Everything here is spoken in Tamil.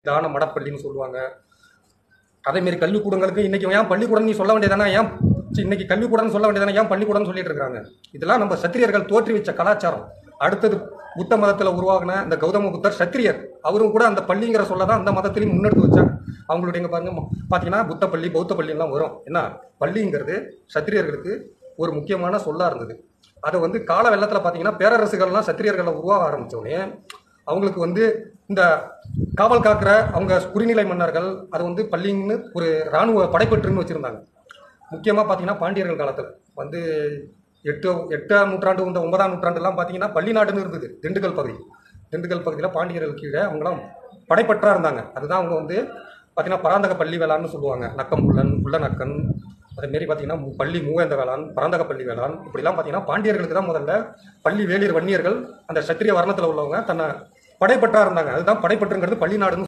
தான மடப்பள்ளின்னு சொல்லுவாங்க அதேமாரி கல்விக்கூடங்களுக்கு இன்னைக்கு ஏன் பள்ளிக்கூடம் நீ சொல்ல வேண்டியதானே ஏன் சி, இன்னைக்கு கல்விக்கூடம்னு சொல்ல வேண்டியதானே ஏன் பள்ளிக்கூடம்னு சொல்லிட்டு இருக்காங்க இதெல்லாம் நம்ம சத்திரியர்கள் தோற்றுவிச்ச கலாச்சாரம் அடுத்தது புத்த மதத்தில் உருவாகின இந்த கௌதம புத்தர் சத்திரியர் அவரும் கூட அந்த பள்ளிங்கிற சொல்ல தான் அந்த மதத்திலையும் முன்னெடுத்து வச்சாங்க அவங்களுடைய இங்க பாருங்க ம- பார்த்தீங்கன்னா புத்த பள்ளி பௌத்த பள்ளியெல்லாம் வரும் என்ன பள்ளிங்கிறது சத்திரியர்களுக்கு ஒரு முக்கியமான சொல்லா இருந்தது அதை வந்து கால வெள்ளத்தில் பார்த்தீங்கன்னா பேரரசுகள்லாம் சத்திரியர்களை உருவாக ஆரம்பித்தோடனே அவங்களுக்கு வந்து இந்த காவல் காக்கிற அவங்க குடிநிலை மன்னர்கள் அது வந்து பள்ளின்னு ஒரு இராணுவ படைப்பற்றுன்னு வச்சுருந்தாங்க முக்கியமாக பார்த்தீங்கன்னா பாண்டியர்கள் காலத்தில் வந்து எட்டு எட்டாம் நூற்றாண்டு இந்த ஒன்பதாம் நூற்றாண்டுலாம் பார்த்தீங்கன்னா பள்ளி நாடுன்னு இருந்தது திண்டுக்கல் பகுதி திண்டுக்கல் பகுதியில் பாண்டியர்கள் கீழே அவங்களாம் படைப்பற்றா இருந்தாங்க அதுதான் அவங்க வந்து பார்த்தீங்கன்னா பராந்தக பள்ளி வேளான்னு சொல்லுவாங்க நக்கம் புல்லன் புள்ள நக்கன் அதேமாரி பார்த்தீங்கன்னா மு- பள்ளி மூவேந்த வேளான் பராந்தக பள்ளி வேளான் இப்படிலாம் பார்த்தீங்கன்னா பாண்டியர்களுக்கு தான் முதல்ல பள்ளி வேளிர் வன்னியர்கள் அந்த சத்திரிய வர்ணத்தில் உள்ளவங்க தன்னை படைப்பற்றா இருந்தாங்க அதுதான் படைப்பற்றுங்கிறது பள்ளி நாடுன்னு